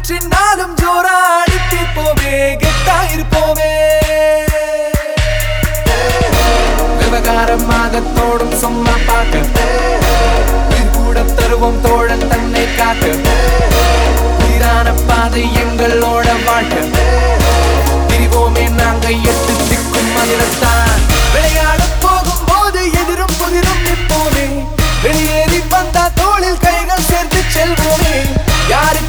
காற்றினாலும் ஜோரா அடித்திருப்போமே கெட்டா இருப்போமே விவகாரமாக தோடும் சும்மா பார்க்க உயிர் கூட தருவோம் தோழன் தன்னை காக்க உயிரான பாதை எங்களோட வாழ்க்கை பிரிவோமே நாங்க எட்டு திக்கும் அதிரத்தான் விளையாட போகும் போது எதிரும் புதிரும் நிற்போமே வெளியேறி வந்தா தோளில் கைகள் சேர்த்து செல்வோமே யாருக்கு